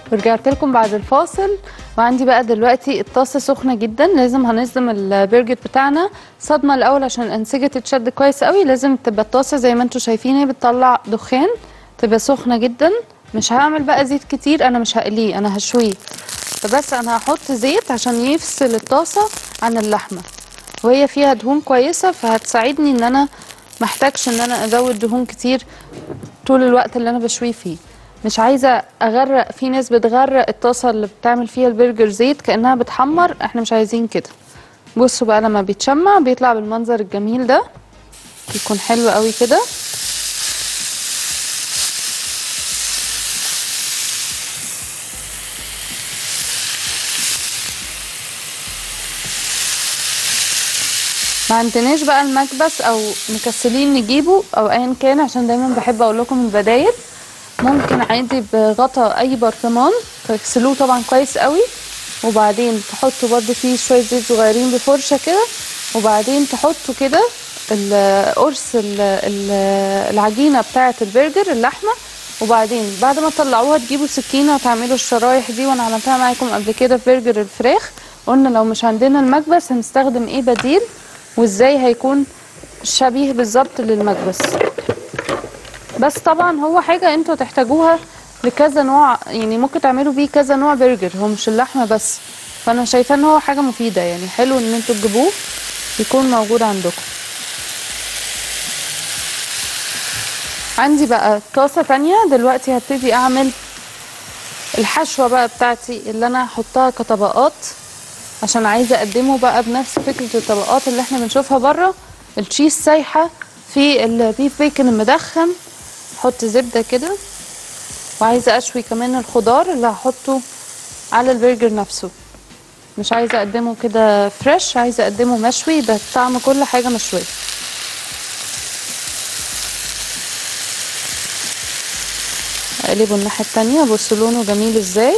ورجعت لكم بعد الفاصل وعندي بقى دلوقتي الطاسه سخنه جدا لازم هنصدم البرجر بتاعنا صدمه الاول عشان الانسجه تتشد كويس قوي لازم تبقى الطاسه زي ما انتم شايفين هي بتطلع دخان تبقى سخنه جدا مش هعمل بقى زيت كتير انا مش هقليه انا هشويه فبس انا هحط زيت عشان يفصل الطاسه عن اللحمه وهي فيها دهون كويسه فهتساعدني ان انا محتاجش ان انا ازود دهون كتير طول الوقت اللي انا بشويه فيه مش عايزه اغرق في ناس بتغرق الطاسه اللي بتعمل فيها البرجر زيت كانها بتحمر احنا مش عايزين كده بصوا بقى لما بيتشمع بيطلع بالمنظر الجميل ده بيكون حلو قوي كده ما عندناش بقى المكبس او مكسلين نجيبه او ايا كان عشان دايما بحب اقول لكم البدايل ممكن عادي بغطا اي برطمان تغسلوه طبعا كويس قوي وبعدين تحطوا برده فيه شويه زيت صغيرين بفرشه كده وبعدين تحطوا كده القرص ال- ال- العجينه بتاعه البرجر اللحمه وبعدين بعد ما تطلعوها تجيبوا سكينه وتعملوا الشرايح دي وانا عملتها معاكم قبل كده في برجر الفراخ قلنا لو مش عندنا المكبس هنستخدم ايه بديل وازاي هيكون شبيه بالظبط للمكبس بس طبعا هو حاجة انتوا تحتاجوها لكذا نوع يعني ممكن تعملوا بيه كذا نوع برجر هو مش اللحمة بس فانا شايفاه ان هو حاجة مفيدة يعني حلو ان انتوا تجيبوه يكون موجود عندكم عندي بقى طاسة تانية دلوقتي هبتدي اعمل الحشوة بقى بتاعتي اللي انا هحطها كطبقات عشان عايزة اقدمه بقى بنفس فكرة الطبقات اللي احنا بنشوفها بره التشيز سايحة في البيف بيكن المدخن احط زبدة كده وعايزة اشوي كمان الخضار اللي هحطه على البرجر نفسه مش عايزة اقدمه كده فريش عايزة اقدمه مشوي ده طعم كل حاجة مشوية اقلبه الناحية التانية بصوا لونه جميل ازاي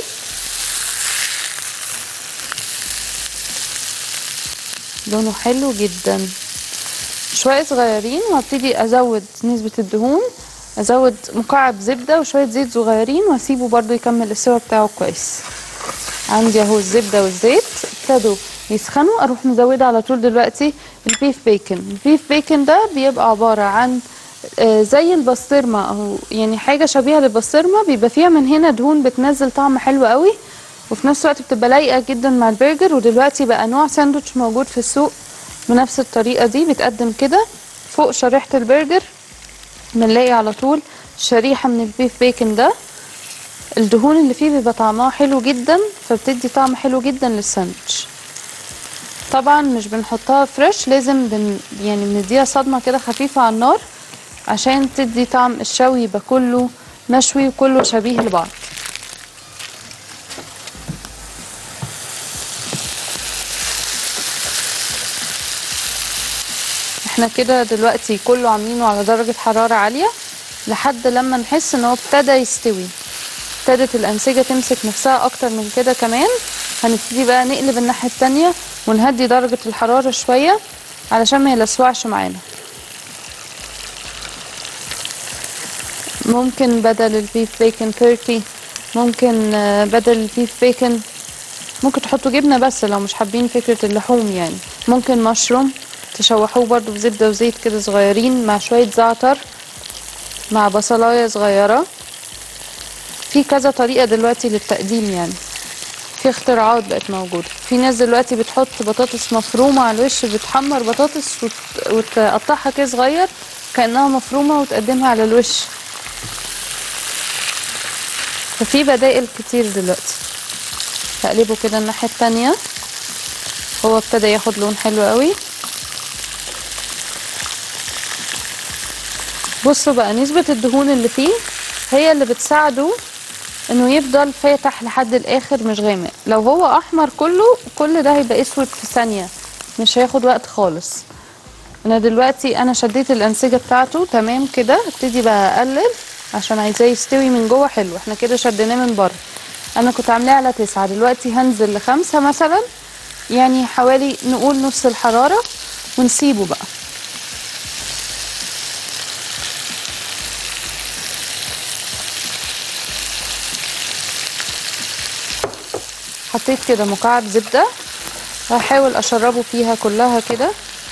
لونه حلو جدا شوية صغيرين وابتدي ازود نسبة الدهون ازود مكعب زبدة وشوية زيت صغيرين واسيبه برضو يكمل السوا بتاعه كويس عندي اهو الزبدة والزيت ابتدوا يسخنوا اروح مزودة على طول دلوقتي البيف بيكن البيف بيكن ده بيبقى عبارة عن آه، زي البسطرمة او يعني حاجة شبيهة للبسطرمة بيبقى فيها من هنا دهون بتنزل طعم حلو قوي وفي نفس الوقت بتبقى لايقة جدا مع البرجر ودلوقتي بقى نوع ساندوتش موجود في السوق بنفس الطريقة دي بيتقدم كده فوق شريحة البرجر بنلاقي على طول شريحة من البيف بيكن ده الدهون اللي فيه بيبقى طعمها حلو جدا فبتدي طعم حلو جدا للساندوتش طبعا مش بنحطها فريش لازم بن يعني بنديها صدمة كده خفيفة على النار عشان تدي طعم الشوي يبقى كله مشوي وكله شبيه لبعض احنا كده دلوقتي كله عاملينه على درجة حرارة عالية لحد لما نحس ان هو ابتدى يستوي ابتدت الأنسجة تمسك نفسها أكتر من كده كمان هنبتدي بقى نقلب الناحية التانية ونهدي درجة الحرارة شوية علشان ما يلسوعش معانا ممكن بدل البيف بيكن تركي ممكن آه، بدل البيف بيكن ممكن تحطوا جبنة بس لو مش حابين فكرة اللحوم يعني ممكن مشروم تشوحوه برضو بزبدة وزيت كده صغيرين مع شوية زعتر مع بصلاية صغيرة في كذا طريقة دلوقتي للتقديم يعني في اختراعات بقت موجودة في ناس دلوقتي بتحط بطاطس مفرومة على الوش بتحمر بطاطس وت... وتقطعها كده صغير كأنها مفرومة وتقدمها على الوش ففي بدائل كتير دلوقتي هقلبه كده الناحية التانية هو ابتدى ياخد لون حلو قوي بصوا بقى نسبة الدهون اللي فيه هي اللي بتساعده انه يفضل فاتح لحد الاخر مش غامق لو هو احمر كله كل ده هيبقى اسود في ثانية مش هياخد وقت خالص انا دلوقتي انا شديت الانسجة بتاعته تمام كده ابتدي بقى اقلل عشان عايزاه يستوي من جوه حلو احنا كده شديناه من بره انا كنت عاملاه على تسعة دلوقتي هنزل لخمسة مثلا يعني حوالي نقول نص الحرارة ونسيبه بقى حطيت كده مكعب زبده هحاول اشربه فيها كلها كده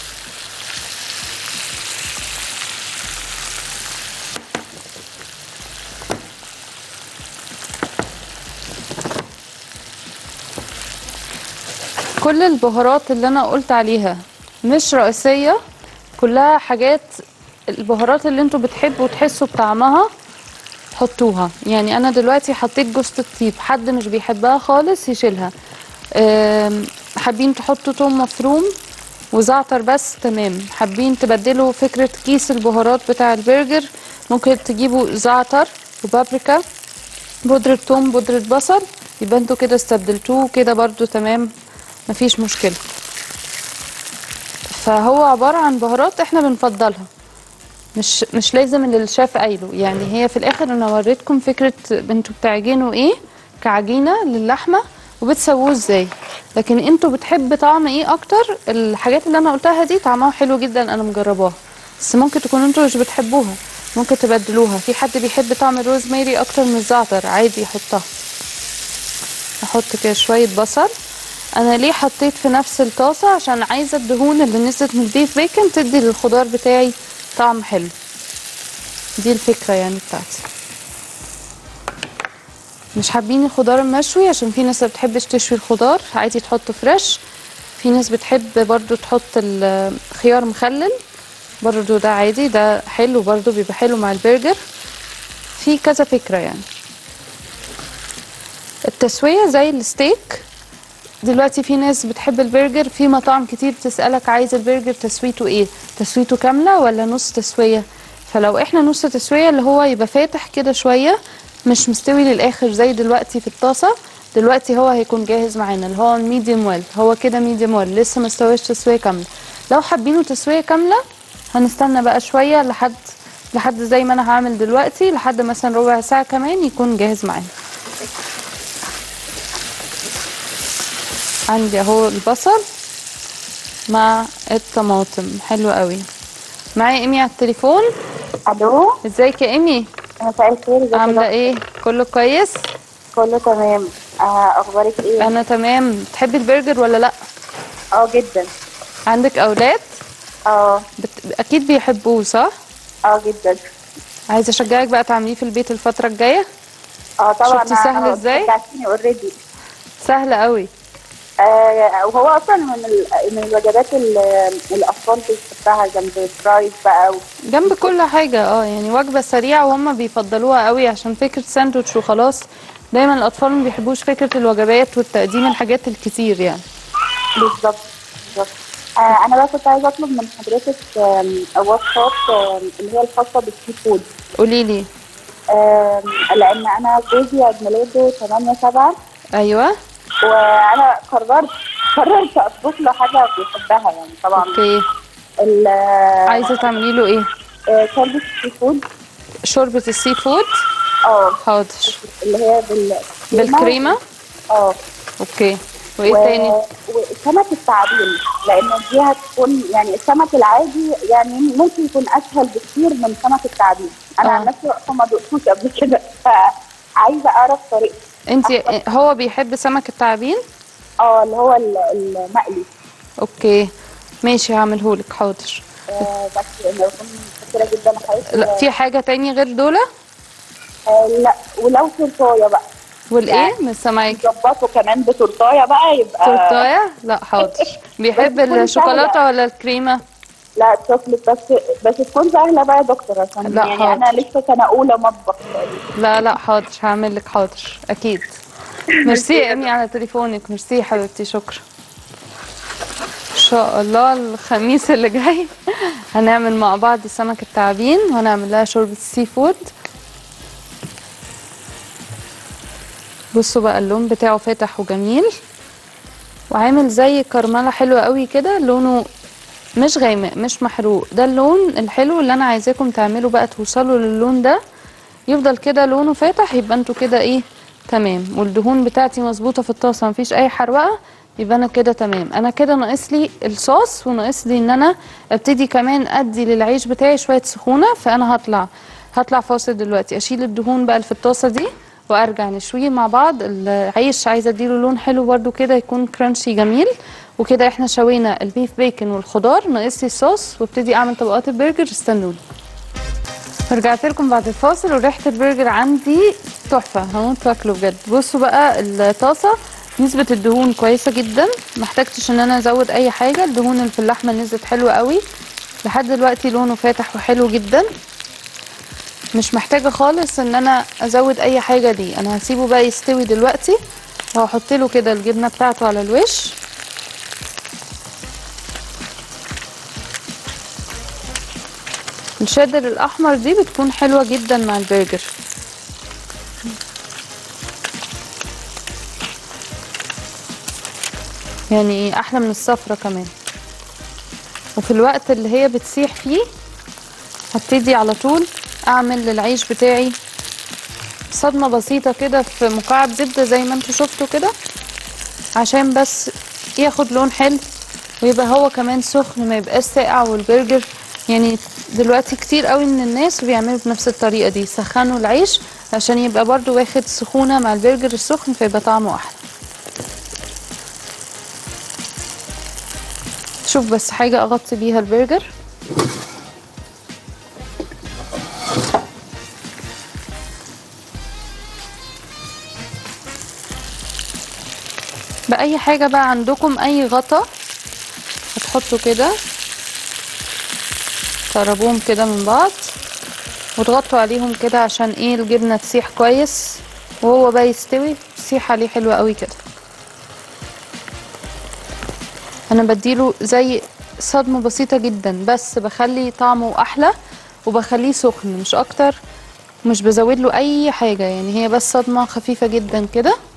كل البهارات اللي انا قلت عليها مش رئيسيه كلها حاجات البهارات اللي انتوا بتحبوا تحسوا بطعمها حطوها يعني انا دلوقتي حطيت جوزة الطيب حد مش بيحبها خالص يشيلها أم، حابين تحطوا توم مفروم وزعتر بس تمام حابين تبدلوا فكرة كيس البهارات بتاع البرجر ممكن تجيبوا زعتر وبابريكا بودرة توم بودرة بصل يبقى انتوا كده استبدلتوه كده برضو تمام مفيش مشكلة فهو عبارة عن بهارات احنا بنفضلها مش مش لازم اللي الشيف قايله يعني هي في الاخر انا وريتكم فكره انتوا بتعجنوا ايه كعجينه للحمه وبتسووه ازاي لكن انتوا بتحب طعم ايه اكتر الحاجات اللي انا قلتها دي طعمها حلو جدا انا مجرباها بس ممكن تكونوا انتوا مش بتحبوها ممكن تبدلوها في حد بيحب طعم الروزماري اكتر من الزعتر عادي يحطها احط كده شويه بصل انا ليه حطيت في نفس الطاسه عشان عايزه الدهون اللي نزلت من البيف بيكن تدي للخضار بتاعي طعم حلو دي الفكره يعني بتاعتي مش حابين الخضار المشوي عشان في ناس ما بتحبش تشوي الخضار عادي تحطه فريش في ناس بتحب برضو تحط الخيار مخلل برضو ده عادي ده حلو برضو بيبقى حلو مع البرجر في كذا فكره يعني التسويه زي الستيك دلوقتي في ناس بتحب البرجر في مطاعم كتير بتسألك عايز البرجر تسويته ايه تسويته كاملة ولا نص تسوية فلو احنا نص تسوية اللي هو يبقى فاتح كده شوية مش مستوي للآخر زي دلوقتي في الطاسة دلوقتي هو هيكون جاهز معانا اللي هو الميديوم ويل هو كده ميديوم ويل لسه ما استويش تسوية كاملة لو حابينه تسوية كاملة هنستنى بقى شوية لحد لحد زي ما انا هعمل دلوقتي لحد مثلا ربع ساعة كمان يكون جاهز معانا عندي اهو البصل مع الطماطم حلو قوي معايا ايمي على التليفون الو ازيك يا ايمي مساء الخير ازيك يا عامله دكتور؟ ايه كله كويس كله تمام آه اخبارك ايه انا تمام تحبي البرجر ولا لا اه جدا عندك اولاد اه بت... اكيد بيحبوه صح اه جدا عايزه اشجعك بقى تعمليه في البيت الفتره الجايه اه طبعا شفتي سهل ازاي؟ اوريدي سهله قوي آه وهو اصلا من ال... من الوجبات اللي الاطفال بتحبها جنب فرايز بقى و... جنب كل حاجه اه يعني وجبه سريعه وهم بيفضلوها قوي عشان فكره ساندوتش وخلاص دايما الاطفال ما بيحبوش فكره الوجبات والتقديم الحاجات الكتير يعني بالظبط بالظبط آه انا بقى كنت عايزه اطلب من حضرتك آم، وصفات آم، اللي هي الخاصه بالسي فود قولي لي آم، لان انا جوزي عيد ميلاده 8 7 ايوه وانا قررت قررت اطبخ له حاجه بيحبها يعني طبعا اوكي ال عايزه تعملي له ايه آه، كبسه السي فود شوربه السي فود اه حاضر اللي هي بال بالكريمه اه اوكي وايه و- تاني وسمك التعابين لان دي هتكون يعني السمك العادي يعني ممكن يكون اسهل بكتير من سمك التعابين انا آه. عن نفسي اصلا ما دقتوش قبل كده فعايزه اعرف طريقته انت هو بيحب سمك التعابين اه اللي هو ال- المقلي اوكي ماشي هعملهولك حاضر آه بس انا بكون متشكره جدا لحضرتك لا في حاجه تاني غير دول آه لا ولو تورتايه بقى والايه مش سامعاكي نظبطه كمان بتورتايه بقى يبقى تورتايه لا حاضر بيحب بس تكون الشوكولاته سهلة. ولا الكريمه لا الشوكليت بس بس تكون سهله بقى يا دكتور عشان لا، يعني انا حاضر. لسه سنه اولى مطبخ تقريبا لا لا حاضر هعمل لك حاضر اكيد ميرسي يا امي على تليفونك ميرسي يا حبيبتي شكرا ان شاء الله الخميس اللي جاي هنعمل مع بعض سمك التعابين وهنعمل لها شوربه سي فود بصوا بقى اللون بتاعه فاتح وجميل وعامل زي كرمله حلوه قوي كده لونه مش غامق مش محروق ده اللون الحلو اللي انا عايزاكم تعملوا بقى توصلوا للون ده يفضل كده لونه فاتح يبقى انتوا كده ايه تمام والدهون بتاعتي مظبوطه في الطاسه مفيش اي حروقه يبقى انا كده تمام انا كده ناقص لي الصوص وناقص لي ان انا ابتدي كمان ادي للعيش بتاعي شويه سخونه فانا هطلع هطلع فاصل دلوقتي اشيل الدهون بقى اللي في الطاسه دي وارجع نشويه مع بعض العيش عايزه اديله لون حلو برده كده يكون كرانشي جميل وكده احنا شوينا البيف بيكن والخضار ناقص لي الصوص وابتدي اعمل طبقات البرجر استنوني رجعت لكم بعد الفاصل وريحه البرجر عندي تحفه هموت واكله بجد بصوا بقى الطاسه نسبه الدهون كويسه جدا محتاجتش ان انا ازود اي حاجه الدهون اللي في اللحمه نزلت حلوه قوي لحد دلوقتي لونه فاتح وحلو جدا مش محتاجه خالص ان انا ازود اي حاجه دي انا هسيبه بقى يستوي دلوقتي وهحط له كده الجبنه بتاعته على الوش الشادر الاحمر دي بتكون حلوه جدا مع البرجر يعني احلى من الصفرة كمان وفي الوقت اللي هي بتسيح فيه هبتدي على طول اعمل للعيش بتاعي صدمة بسيطة كده في مكعب زبدة زي ما انتوا شفتوا كده عشان بس ياخد لون حلو ويبقى هو كمان سخن ما يبقاش ساقع والبرجر يعني دلوقتي كتير قوي من الناس بيعملوا بنفس الطريقة دي يسخنوا العيش عشان يبقى برضو واخد سخونة مع البرجر السخن فيبقى طعمه احلى شوف بس حاجة اغطي بيها البرجر بأي حاجة بقى عندكم أي غطا هتحطوا كده تقربوهم كده من بعض وتغطوا عليهم كده عشان ايه الجبنة تسيح كويس وهو بقى يستوي تسيح عليه حلوة قوي كده انا بديله زي صدمة بسيطة جدا بس بخلي طعمه احلى وبخليه سخن مش اكتر مش بزود له اي حاجة يعني هي بس صدمة خفيفة جدا كده